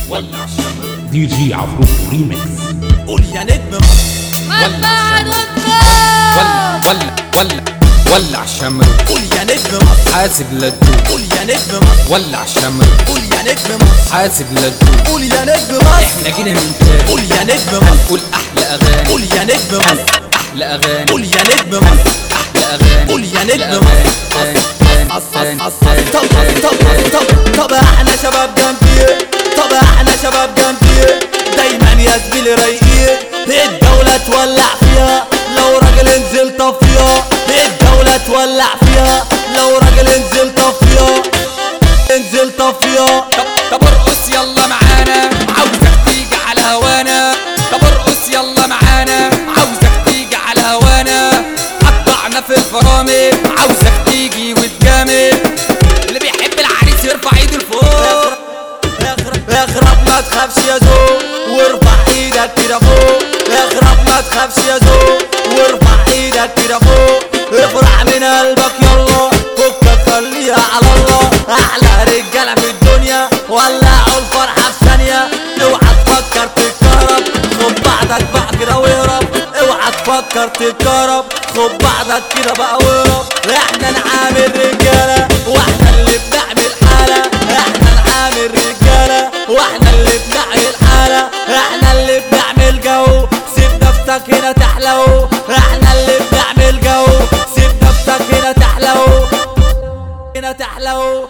ولع دي جي عفروت ريميكس قول يا نجم مصر ولع ولع ولع ولع ولع شمر قول يا نجم مصر حاسب للدود قول يا نجم مصر ولع شمر قول يا نجم مصر حاسب للدود قول يا نجم مصر احنا جينا من تاني قول يا نجم مصر قول احلى اغاني قول يا نجم مصر احلى اغاني قول يا نجم مصر احلى اغاني قول يا نجم أحلى مصر. أغاني. تاني، تاني، تاني، طب تاني، طب تاني. طب طب احنا شباب جنبي طب احنا شباب جنبي دايما يا زميلي رايقين الدولة تولع فيها لو راجل انزل طفيها الدولة تولع فيها لو راجل انزل طفيها انزل طفيها طب طب ارقص يلا معانا عاوزك تيجي على هوانا طب ارقص يلا معانا عاوزك تيجي على هوانا قطعنا في الفرامل عاوزك تيجي وتجامل اللي بيحب العريس يرفع ايده لفوق اخرب ما تخافش يا زو وارفع ايدك كده فوق اخرب ما تخافش يا زو وارفع ايدك كده فوق افرح من قلبك يلا فكك خليها على الله احلى رجاله في الدنيا ولعوا الفرحه في ثانيه اوعى تفكر تتكهرب خد بعضك بقى كده واهرب اوعى تفكر تتكهرب خد بعضك كده بقى واهرب احنا نعامل رجاله واحنا اللي بنعمل حاله احنا نعامل رجاله واحنا اللي بنعمل حاله احنا اللي بنعمل جو سيب نفسك هنا تحلو احنا اللي بنعمل جو سيب نفسك هنا تحلو هنا تحلو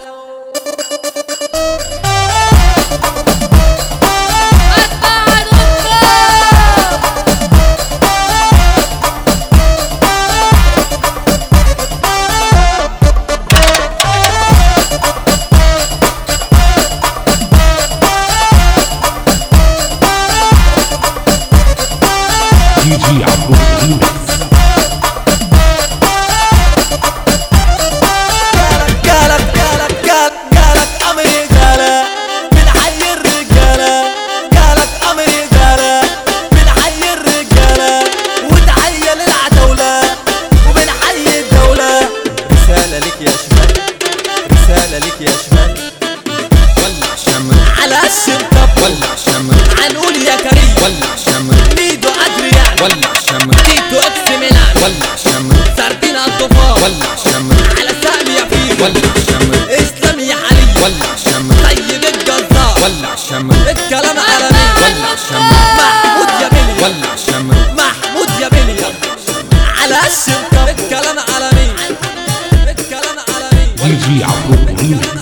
دي جي عفروت ريميكس جالك جالك جالك جالك امر رجاله من حي الرجاله جالك امر رجاله من حي الرجاله وتحيه للعتاوله ومن حي الدوله رساله لك يا شمال رساله لك يا شمال ولع شمر على الشرطه ولع شمر هنقول يا كريم ولع شمر ميدو ادريان ولع شمر تيتو اكس ميلان ولع شمر سردين الطوفان ولع شمر على سامي يا فيلو ولع شمر اسلام يا علي ولع شمر سيد الجزار ولع شمر الكلام عالمي ولع شمر محمود يا بليا ولع شمر محمود يا بليا على الشرطة الكلام عالمي الكلام عالمي دي جي عفروت ريميكس